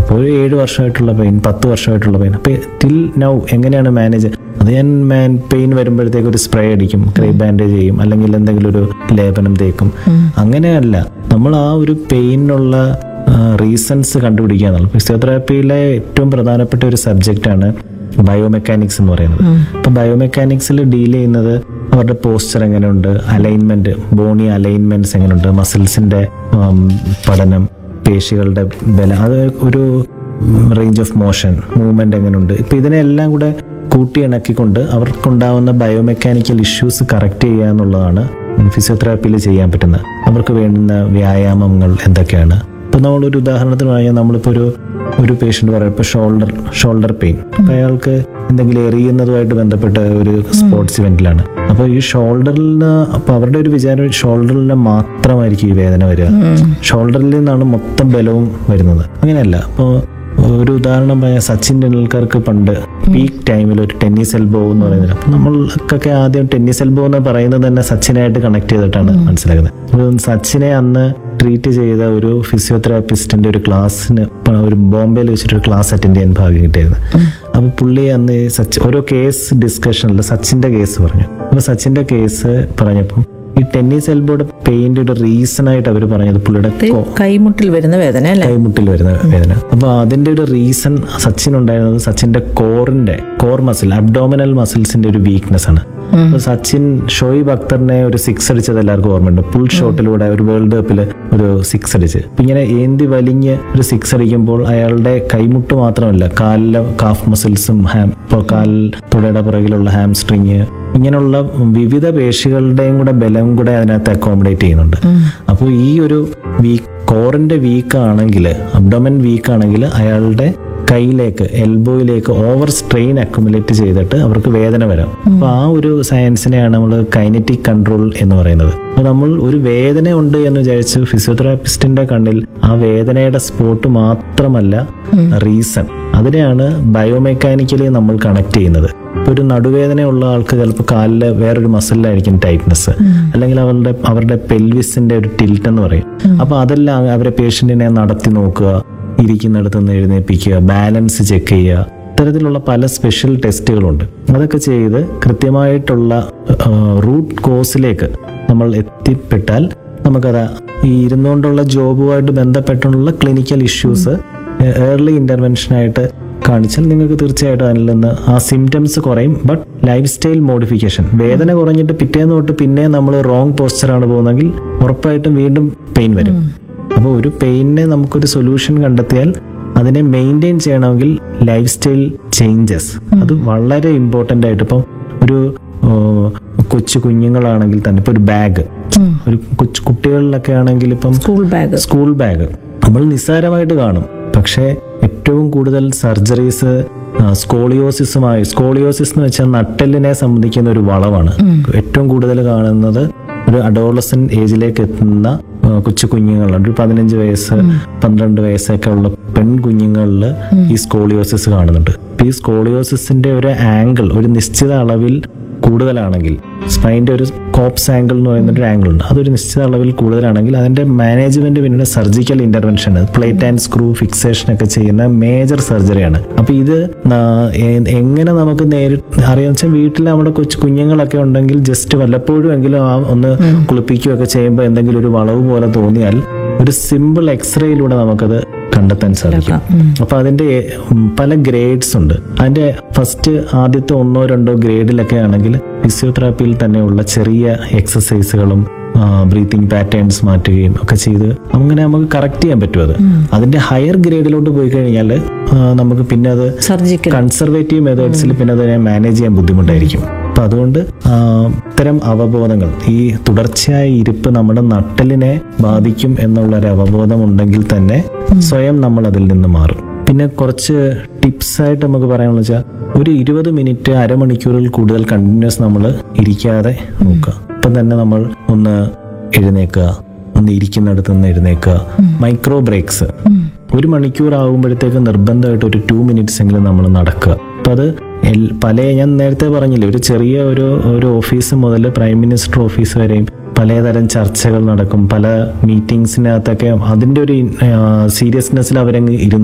അപ്പോൾ ഒരു ഏഴ് വർഷമായിട്ടുള്ള പെയിൻ പത്ത് വർഷമായിട്ടുള്ള പെയിൻ അപ്പോൾ ടിൽ നൗ എങ്ങനെയാണ് മാനേജ് അത് ഞാൻ മാൻ പെയിൻ വരുമ്പോഴത്തേക്ക് ഒരു സ്പ്രേ അടിക്കും ക്രൈ ബാൻഡേജ് ചെയ്യും അല്ലെങ്കിൽ എന്തെങ്കിലും ഒരു ലേപനം തേക്കും അങ്ങനെയല്ല നമ്മൾ ആ ഒരു പെയിനുള്ള റീസൺസ് കണ്ടുപിടിക്കുക എന്നുള്ളത് ഫിസിയോതെറാപ്പിയിലെ ഏറ്റവും പ്രധാനപ്പെട്ട ഒരു സബ്ജക്റ്റാണ് ബയോമെക്കാനിക്സ് എന്ന് പറയുന്നത് അപ്പൊ ബയോമെക്കാനിക്സിൽ ഡീൽ ചെയ്യുന്നത് അവരുടെ പോസ്ചർ എങ്ങനെയുണ്ട് അലൈൻമെന്റ് ബോണി അലൈൻമെന്റ്സ് എങ്ങനെയുണ്ട് മസിൽസിന്റെ പഠനം പേശികളുടെ ബലം അത് ഒരു റേഞ്ച് ഓഫ് മോഷൻ മൂവ്മെന്റ് എങ്ങനെയുണ്ട് ഇപ്പൊ ഇതിനെല്ലാം കൂടെ കൂട്ടി ഇണക്കിക്കൊണ്ട് അവർക്കുണ്ടാവുന്ന ബയോമെക്കാനിക്കൽ ഇഷ്യൂസ് കറക്റ്റ് ചെയ്യുക എന്നുള്ളതാണ് ഫിസിയോതെറാപ്പിയിൽ ചെയ്യാൻ പറ്റുന്നത് അവർക്ക് വേണ്ടുന്ന വ്യായാമങ്ങൾ എന്തൊക്കെയാണ് ഇപ്പൊ നമ്മളൊരു ഉദാഹരണത്തിന് പറഞ്ഞാൽ നമ്മളിപ്പോ ഒരു ഒരു പേഷ്യന്റ് പറയാം ഇപ്പൊ ഷോൾഡർ ഷോൾഡർ പെയിൻ അപ്പൊ അയാൾക്ക് എന്തെങ്കിലും എറിയുന്നതുമായിട്ട് ബന്ധപ്പെട്ട ഒരു സ്പോർട്സ് ഇവന്റിലാണ് അപ്പൊ ഈ ഷോൾഡറിന് അപ്പൊ അവരുടെ ഒരു വിചാരം ഷോൾഡറിന് മാത്രമായിരിക്കും ഈ വേദന വരിക ഷോൾഡറിൽ നിന്നാണ് മൊത്തം ബലവും വരുന്നത് അങ്ങനെയല്ല അപ്പോൾ ഒരു ഉദാഹരണം പറയാം സച്ചിൻ ടെണ്ടുൽക്കർക്ക് പണ്ട് പീക്ക് ടൈമിൽ ഒരു ടെന്നീസ് എൽബോ എന്ന് പറയുന്നത് അപ്പൊ നമ്മൾക്കൊക്കെ ആദ്യം ടെന്നീസ് എൽബോ എന്ന് പറയുന്നത് തന്നെ സച്ചിനായിട്ട് കണക്ട് ചെയ്തിട്ടാണ് മനസ്സിലാക്കുന്നത് അപ്പോൾ സച്ചിനെ അന്ന് ട്രീറ്റ് ചെയ്ത ഒരു ഫിസിയോതെറാപ്പിസ്റ്റിന്റെ ഒരു ക്ലാസ്സിന് പ- ഒരു ബോംബെയിൽ വെച്ചിട്ട് ഒരു ക്ലാസ് അറ്റൻഡ് ചെയ്യാൻ ഭാഗ്യം കിട്ടിയിരുന്നു അപ്പൊ പുള്ളി അന്ന് ഈ സച്ചിൻ ഓരോ കേസ് ഡിസ്കഷനിൽ സച്ചിന്റെ കേസ് പറഞ്ഞു അപ്പൊ സച്ചിന്റെ കേസ് പറഞ്ഞപ്പം ഈ ടെന്നീസ് എൽബോയുടെ പെയിന്റ് ഒരു റീസൺ ആയിട്ട് അവർ പറഞ്ഞത് പുള്ളിയുടെ കോ- കൈമുട്ടിൽ വരുന്ന വേദന അല്ലേ കൈമുട്ടിൽ വരുന്ന വേദന അപ്പൊ അതിന്റെ ഒരു റീസൺ സച്ചിൻ ഉണ്ടായിരുന്നത് സച്ചിന്റെ കോറിന്റെ കോർ മസിൽ അബ്ഡോമിനൽ മസിൽസിന്റെ ഒരു വീക്ക്നെസ് ആണ് അപ്പൊ സച്ചിൻ ഷോയിബ് അക്തറിനെ ഒരു സിക്സ് അടിച്ചത് എല്ലാവർക്കും ഓർമ്മയുണ്ട് പുൾ ഷോട്ടിലൂടെ ഒരു വേൾഡ് കപ്പിൽ ഒരു സിക്സ് അടിച്ച് അപ്പൊ ഇങ്ങനെ ഏന്തി വലിഞ്ഞ് ഒരു സിക്സ് അടിക്കുമ്പോൾ അയാളുടെ കൈമുട്ട് മാത്രമല്ല കാലിലെ കാഫ് മസിൽസും ഹാം ഇപ്പോൾ കാൽ തുടയുടെ പുറകിലുള്ള ഹാംസ്ട്രിങ് ഇങ്ങനെയുള്ള വിവിധ പേശികളുടെയും കൂടെ ബലം കൂടെ അതിനകത്ത് അക്കോമഡേറ്റ് ചെയ്യുന്നുണ്ട് അപ്പോൾ ഈ ഒരു വീക്ക് കോറിന്റെ വീക്ക് ആണെങ്കിൽ അബ്ഡോമൻ വീക്ക് ആണെങ്കിൽ അയാളുടെ കൈയിലേക്ക് എൽബോയിലേക്ക് ഓവർ സ്ട്രെയിൻ അക്യുമുലേറ്റ് ചെയ്തിട്ട് അവർക്ക് വേദന വരാം അപ്പൊ ആ ഒരു സയൻസിനെയാണ് നമ്മൾ കൈനറ്റിക് കൺട്രോൾ എന്ന് പറയുന്നത് അപ്പൊ നമ്മൾ ഒരു വേദന ഉണ്ട് എന്ന് വിചാരിച്ച് ഫിസിയോതെറാപ്പിസ്റ്റിന്റെ കണ്ണിൽ ആ വേദനയുടെ സ്പോട്ട് മാത്രമല്ല റീസൺ അതിനെയാണ് ബയോമെക്കാനിക്കലി നമ്മൾ കണക്ട് ചെയ്യുന്നത് ഇപ്പൊ ഒരു നടുവേദനയുള്ള ആൾക്ക് ചിലപ്പോൾ കാലിൽ വേറൊരു മസിലിലായിരിക്കും ടൈറ്റ്നസ് അല്ലെങ്കിൽ അവരുടെ അവരുടെ പെൽവിസിന്റെ ഒരു ടിൽറ്റ് എന്ന് പറയും അപ്പൊ അതെല്ലാം അവരെ പേഷ്യന്റിനെ നടത്തി നോക്കുക ഇരിക്കുന്നിടത്ത് നിന്ന് എഴുന്നേൽപ്പിക്കുക ബാലൻസ് ചെക്ക് ചെയ്യുക ഇത്തരത്തിലുള്ള പല സ്പെഷ്യൽ ടെസ്റ്റുകളുണ്ട് അതൊക്കെ ചെയ്ത് കൃത്യമായിട്ടുള്ള റൂട്ട് കോസിലേക്ക് നമ്മൾ എത്തിപ്പെട്ടാൽ നമുക്കത് ഈ ഇരുന്നുകൊണ്ടുള്ള ജോബുമായിട്ട് ബന്ധപ്പെട്ടുള്ള ക്ലിനിക്കൽ ഇഷ്യൂസ് ഏർലി ഇന്റർവെൻഷനായിട്ട് കാണിച്ചാൽ നിങ്ങൾക്ക് തീർച്ചയായിട്ടും അതിൽ നിന്ന് ആ സിംറ്റംസ് കുറയും ബട്ട് ലൈഫ് സ്റ്റൈൽ മോഡിഫിക്കേഷൻ വേദന കുറഞ്ഞിട്ട് പിറ്റേന്ന് തൊട്ട് പിന്നെ നമ്മൾ റോങ് പോസ്ചറാണ് പോകുന്നതെങ്കിൽ ഉറപ്പായിട്ടും വീണ്ടും പെയിൻ വരും അപ്പോൾ ഒരു പെയിനിനെ നമുക്കൊരു സൊല്യൂഷൻ കണ്ടെത്തിയാൽ അതിനെ മെയിൻറ്റെയിൻ ചെയ്യണമെങ്കിൽ ലൈഫ് സ്റ്റൈൽ ചേഞ്ചസ് അത് വളരെ ഇമ്പോർട്ടൻ്റ് ആയിട്ട് ഇപ്പം ഒരു ഓ, കൊച്ചു കുഞ്ഞുങ്ങളാണെങ്കിൽ തന്നെ ഇപ്പൊ ഒരു ബാഗ് ഒരു കൊച്ചു കുട്ടികളിലൊക്കെ ആണെങ്കിൽ ഇപ്പം സ്കൂൾ ബാഗ് സ്കൂൾ ബാഗ് നമ്മൾ നിസ്സാരമായിട്ട് കാണും പക്ഷേ ഏറ്റവും കൂടുതൽ സർജറീസ് സ്കോളിയോസിസുമായി സ്കോളിയോസിസ് എന്ന് വെച്ചാൽ നട്ടെല്ലിനെ സംബന്ധിക്കുന്ന ഒരു വളവാണ് ഏറ്റവും കൂടുതൽ കാണുന്നത് ഒരു അഡോളസൻ ഏജിലേക്ക് എത്തുന്ന ആ, കൊച്ചു കുഞ്ഞുങ്ങളുണ്ട് ഒരു പതിനഞ്ച് വയസ്സ് പന്ത്രണ്ട് വയസ്സൊക്കെ ഉള്ള പെൺകുഞ്ഞുങ്ങളിൽ ഈ സ്കോളിയോസിസ് കാണുന്നുണ്ട് അപ്പൊ ഈ സ്കോളിയോസിന്റെ ഒരു ആംഗിൾ ഒരു നിശ്ചിത അളവിൽ കൂടുതലാണെങ്കിൽ സ്പൈൻ്റെ ഒരു കോപ്സ് ആംഗിൾ എന്ന് പറയുന്ന ഒരു ആംഗിൾ ഉണ്ട് അതൊരു നിശ്ചിത അളവിൽ കൂടുതലാണെങ്കിൽ അതിന്റെ മാനേജ്മെന്റ് പിന്നീട് surgical intervention plate and screw fixation ഒക്കെ ചെയ്യുന്ന മേജർ സർജറിയാണ് അപ്പൊ ഇത് ന- എ- എങ്ങനെ നമുക്ക് നേരിട്ട് അറിയാന്ന് വെച്ചാൽ വീട്ടിൽ നമ്മുടെ കൊച്ചു കുഞ്ഞുങ്ങളൊക്കെ ഉണ്ടെങ്കിൽ ജസ്റ്റ് വല്ലപ്പോഴും എങ്കിലും ആ ഒന്ന് കുളിപ്പിക്കുകയൊക്കെ ചെയ്യുമ്പോൾ എന്തെങ്കിലും ഒരു വളവ് പോലെ തോന്നിയാൽ ഒരു സിമ്പിൾ എക്സ്റേയിലൂടെ നമുക്കത് കണ്ടെത്താൻ സാധിക്കും അപ്പൊ അതിന്റെ ഉം, പല ഗ്രേഡ്സ് ഉണ്ട് അതിന്റെ ഫസ്റ്റ് ആദ്യത്തെ ഒന്നോ രണ്ടോ ഗ്രേഡിലൊക്കെ ആണെങ്കിൽ ഫിസിയോതെറാപ്പിയിൽ തന്നെയുള്ള ചെറിയ എക്സസൈസുകളും ബ്രീത്തിങ് പാറ്റേൺസ് മാറ്റുകയും ഒക്കെ ചെയ്ത് അങ്ങനെ നമുക്ക് കറക്റ്റ് ചെയ്യാൻ പറ്റും അത് അതിന്റെ ഹയർ ഗ്രേഡിലോട്ട് പോയി കഴിഞ്ഞാൽ നമുക്ക് പിന്നെ അത് സർജിക്കൽ കൺസർവേറ്റീവ് മെത്തേഡ്സിൽ പിന്നെ അതിനെ മാനേജ് ചെയ്യാൻ ബുദ്ധിമുട്ടായിരിക്കും അപ്പൊ അതുകൊണ്ട് ആ, ഇത്തരം അവബോധങ്ങൾ ഈ തുടർച്ചയായ ഇരിപ്പ് നമ്മുടെ നട്ടലിനെ ബാധിക്കും എന്നുള്ള ഒരു അവബോധം ഉണ്ടെങ്കിൽ തന്നെ സ്വയം നമ്മൾ അതിൽ നിന്ന് മാറും പിന്നെ കുറച്ച് ടിപ്സ് ആയിട്ട് നമുക്ക് പറയാനുള്ള വെച്ചാൽ ഒരു ഇരുപത് മിനിറ്റ് അരമണിക്കൂറിൽ കൂടുതൽ കണ്ടിന്യൂസ് നമ്മൾ ഇരിക്കാതെ നോക്കുക ഇപ്പം തന്നെ നമ്മൾ ഒന്ന് എഴുന്നേക്കുക ഒന്ന് ഇരിക്കുന്നിടത്ത് നിന്ന് എഴുന്നേക്കുക മൈക്രോ ബ്രേക്സ് ഒരു മണിക്കൂർ ആകുമ്പോഴത്തേക്ക് നിർബന്ധമായിട്ട് ഒരു ടു മിനിറ്റ്സ് എങ്കിലും നമ്മൾ നടക്കുക അപ്പൊ അത് എൽ- പല ഞാൻ നേരത്തെ പറഞ്ഞില്ലേ ഒരു ചെറിയ ഒരു ഒരു ഓഫീസ് മുതൽ പ്രൈം മിനിസ്റ്റർ ഓഫീസ് വരെയും പലതരം ചർച്ചകൾ നടക്കും പല മീറ്റിംഗ്സിനകത്തൊക്കെ അതിന്റെ ഒരു സീരിയസ്നെസ്സിൽ അവരങ്ങ് ഇരുന്ന്